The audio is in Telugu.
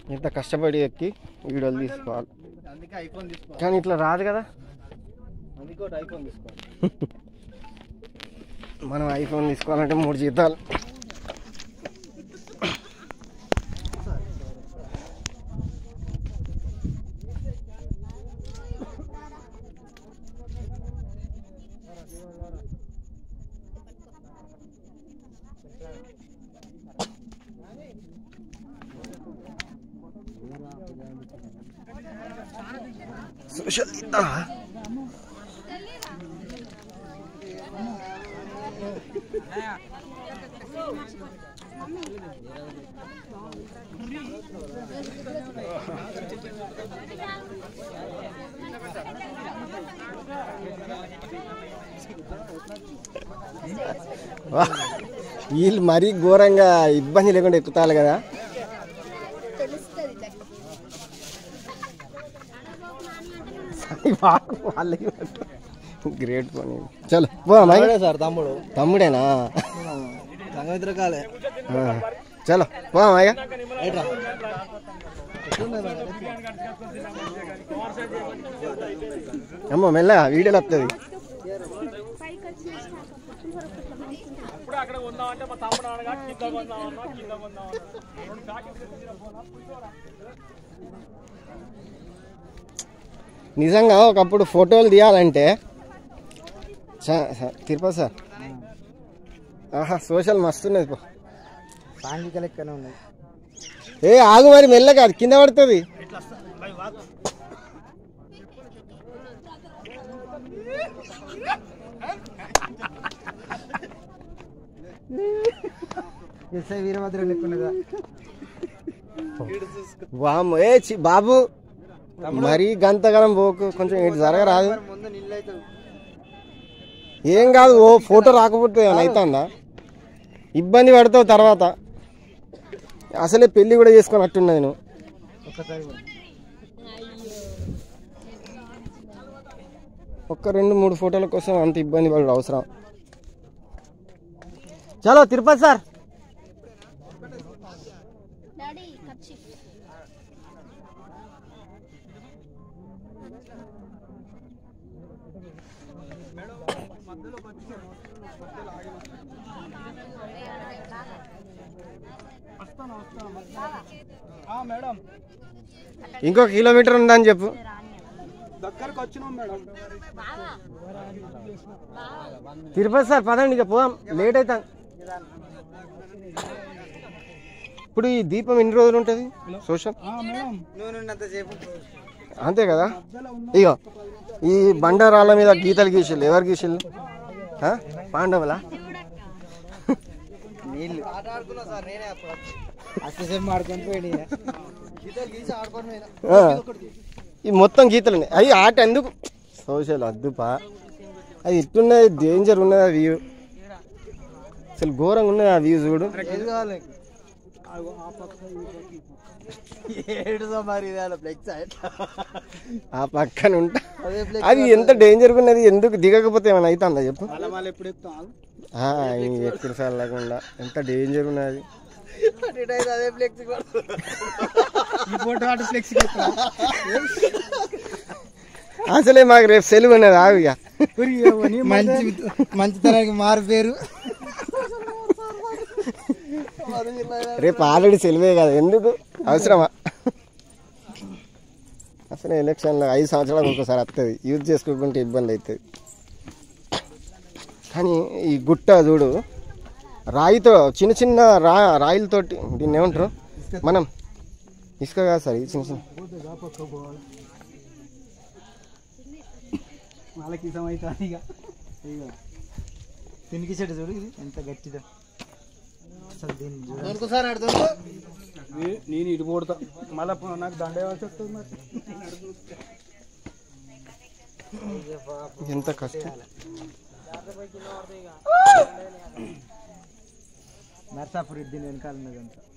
ఇంత కష్టపడి ఎక్కి వీడియోలు తీసుకోవాలి అందుకే ఐఫోన్ తీసుకో కానీ ఇట్లా రాదు కదా అందుకే ఒకటి ఐఫోన్ తీసుకో మనం ఐఫోన్ తీసుకోవాలంటే మూడు జీతాలు సోషల్ తీద్దా వా, వీళ్ళు మరీ ఘోరంగా ఇబ్బంది లేకుండా ఎక్కుతారు కదా వాళ్ళకి గ్రేట్ పని చలో పోమా సార్ తమ్ముడు తమ్ముడేనా సంగమిత్ర కాలే ఆ, చలో పోమా ఇక రైట్రా అమ్మ మెల్లగా వీడియోలు వస్తుంది నిజంగా ఒకప్పుడు ఫోటోలు తీయాలంటే చ- స- తిరుపతి సార్ ఆహా సోషల్ మస్తున్నది పో సాంఘిక లెక్కనే ఉన్నాయి ఏ ఆగు మరి మెల్లగా అది కింద పడుతుంది ఎస్ఐ వీరభద్ర లెక్కున్నదా వామ్ ఏ చి బాబు మరీ గంతగలం పోకు కొంచెం ఇటు జరగరాదు ముందు నీళ్ళు అవుతావు ఏం కాదు ఓ ఫోటో రాకపోతే ఏమైనా అవుతుందా ఇబ్బంది పడతావు తర్వాత అసలే పెళ్లి కూడా చేసుకున్నట్టున్నా నేను ఒక్కసారి ఒక్క రెండు మూడు ఫోటోల కోసం అంత ఇబ్బంది పడు అవసరం చలో తిరుపతి సార్ డాడీ కచ్చి మేడం ఇంకో కిలోమీటర్ ఉందని చెప్పు దగ్గరకు వచ్చినాం మేడం తిరుపతి సార్ పదండి ఇక పోదాం లేట్ అవుతాం ఇప్పుడు ఈ దీపం ఎన్ని రోజులు ఉంటుంది సోషల్ మేడం నువ్వు ఉన్నంతసేపు అంతే కదా ఇగో ఈ బండరాళ్ళ మీద గీతలు గీసిళ్ళు ఎవరు గీసిళ్ళు ఆ? పాండవులా నీళ్ళు ఆట ఆడుకున్నా సార్ నేనే అప్పుడు అచ్చసేపు ఆడుకొని పోయి గీతలు గీసి ఆడుకొని పోయినా ఆ. ఈ మొత్తం గీతలు ఉన్నాయి అవి ఆట ఎందుకు సోషల్ అద్దుపా అది ఇట్టున్నది డేంజర్ ఉన్నది ఆ వ్యూ అసలు ఘోరంగా ఉన్నది ఆ వ్యూ చూడు ఏది కావాలి ఏడు మరి ఫ్లెక్స్ ఆ పక్కన ఉంటా అదే ఫ్లెక్స్ అది ఎంత డేంజర్గా ఉన్నది ఎందుకు దిగకపోతే ఏమైనా అవుతుందా చెప్పు మళ్ళీ మళ్ళీ ఎప్పుడు ఎక్కుతాం ఆ, ఈ ఎక్కడ సార్ లేకుండా ఎంత డేంజర్ ఉన్నది అదే ఫ్లెక్స్ ఈ ఫోటో అటు ఫ్లెక్స్ అసలే మాకు రేపు సెలవు ఉన్నది ఆగు ఇక మంచి మంచితనానికి మారు పేరు రేపు ఆల్రెడీ సెలవే కదా ఎందుకు అవసరమా అసలు ఎలక్షన్లో ఐదు సంవత్సరాలకు ఒకసారి వస్తుంది యూజ్ చేసుకోకుంటే ఇబ్బంది అవుతుంది కానీ ఈ గుట్ట చూడు రాయితో చిన్న చిన్న రా రాయిలతోటి దీన్ని ఏమంటారు మనం ఇసుక కాదు సార్ ఈ చిన్న చిన్న వాళ్ళకి ఇష్టం అవుతుంది ఇక ఇక తినికి చెట్టు చూడు ఇది ఎంత గట్టిదో అసలు దీన్ని చూడు నేను ఇటు పోడతా మళ్ళీ నాకు దండ వేయాల్సి వస్తుంది మరి ఎంత కష్టం నర్సాపురి దీని వెనకాల ఉన్నదంతా